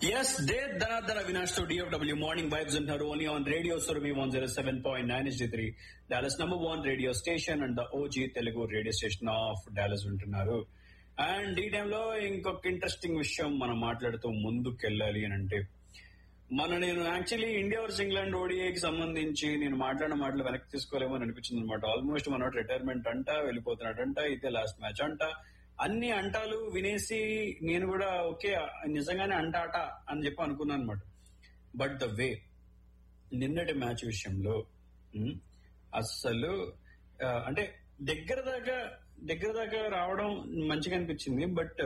Yes, they Dhanadhana Vinash to DFW Morning Vibes and her only on Radio Surabhi 107.9 HD3, Dallas number one radio station and the OG Telugu radio station of Dallas ఉంటున్నారు and ఈ టైంలో ఇంకొక interesting విషయం మనం మాట్లాడుతూ ముందుకెళ్ళాలి అని అంటే మన నేను యాక్చువల్లీ ఇండియా వర్స్ ఇంగ్లాండ్ ఓడిఐకి సంబంధించి నేను మాట్లాడిన మాటలు వెనక్కి తీసుకోలేమో అని అనిపించింది అనమాట ఆల్మోస్ట్ మన రిటైర్మెంట్ అంట వెళ్ళిపోతున్నాడంట ఇదే లాస్ట్ మ్యాచ్ అంట అన్ని అంటాలు వినేసి నేను కూడా ఓకే నిజంగానే అంటాట అని చెప్పి అనుకున్నాను అనమాట బట్ ద వే నిన్నటి మ్యాచ్ విషయంలో ఉమ్, అస్సలు ఆ, అంటే దగ్గర దాకా దగ్గర దాకా రావడం మంచిగా అనిపించింది but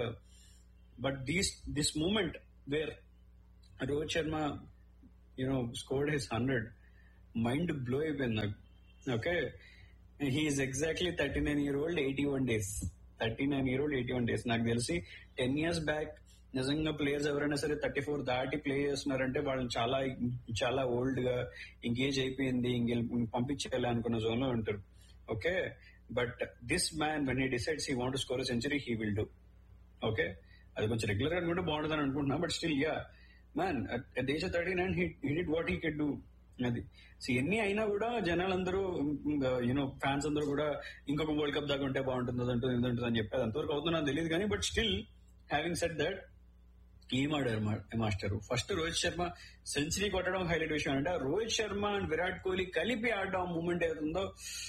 but these this moment where Rohit Sharma you know scored his hundred mind blow అయిపోయింది నాకు okay he's exactly thirty nine year old eighty one days thirty nine year old eighty one days నాకు తెలిసి టెన్ ఇయర్స్ బ్యాక్ నిజంగా players ఎవరైనా సరే thirty four దాటి play చేస్తున్నారంటే వాళ్ళని చాలా చాలా ఓల్డ్ గా ఇంకేజ్ అయిపోయింది ఇంక పంపించేయాలి అనుకున్న జోన్ లో ఉంటారు okay but this man when he decides he want score century he will do okay అది కొంచెం రెగ్యులర్ గా అనుకుంటే బాగుంటుందని అనుకుంటున్నా but still ya man that's thirty nine hit what he could do అది సో ఎన్ని అయినా కూడా జనాలందరూ యూనో ఫ్యాన్స్ అందరూ కూడా ఇంకొక వరల్డ్ కప్ దాకా ఉంటే బాగుంటుంది అదంటూ ఇదంటుంది అని చెప్పేది అంతవరకు అవుతుందో నాకు తెలియదు కానీ but still having set that ఏం ఆడారు మా- master first Rohit Sharma century కొట్టడం హైలైట్ విషయం అంటే రోహిత్ శర్మ అండ్ విరాట్ కోహ్లీ కలిపి ఆడడం మూమెంట్ ఏతుందో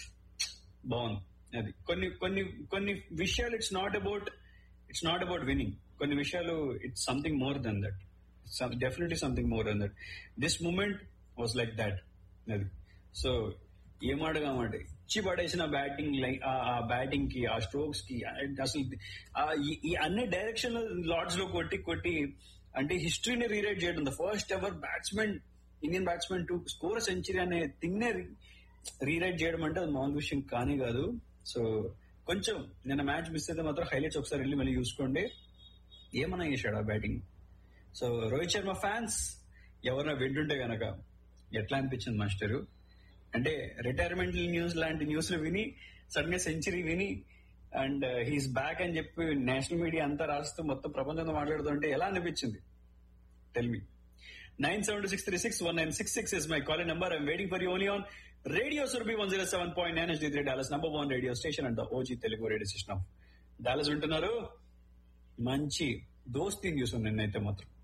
బాగుంది అది కొన్ని కొన్ని కొన్ని విషయాలు it's not about it's not about winning కొన్ని విషయాలు it's something more than that definitely something more than that this moment was like that అది సో ఏం అడగామంటే ఇచ్చి పడేసిన బ్యాటింగ్ లైన్ ఆ బ్యాటింగ్ కి ఆ స్ట్రోక్స్ కి అసలు ఆ ఈ- ఈ అన్ని డైరెక్షన్ లాడ్స్ లో కొట్టి కొట్టి అంటే హిస్టరీని రీరైట్ చేయడం the first ever batsmen Indian batsmen to score century అనే థింగ్ నే రీరైట్ చేయడం అంటే అది మామూలు విషయం కానీ కాదు సో కొంచెం నిన్న మ్యాచ్ మిస్ అయితే మాత్రం హైలైట్స్ ఒకసారి వెళ్ళి మళ్ళీ చూసుకోండి ఏమన్నా చేశాడు ఆ batting so Rohit Sharma fans ఎవరైనా వింటుంటే గనక ఎట్లా అనిపించింది మాస్టరు అంటే రిటైర్మెంట్ న్యూస్ లాంటి న్యూస్లు విని సడన్ గా సెంచరీ విని అండ్ హీస్ బ్యాక్ అని చెప్పి నేషనల్ మీడియా అంతా రాస్తూ మొత్తం ప్రపంచంతో మాట్లాడుతుంటే ఎలా అనిపించింది tell me nine seven six three six one nine six six is my call number I'm waiting for you only on radio Surabhi one zero seven point nine S three Dallas number one radio station and OG Telugu radio station of Dallas ఉంటున్నారు మంచి దోస్తీ news ఉంది నిన్నైతే మాత్రం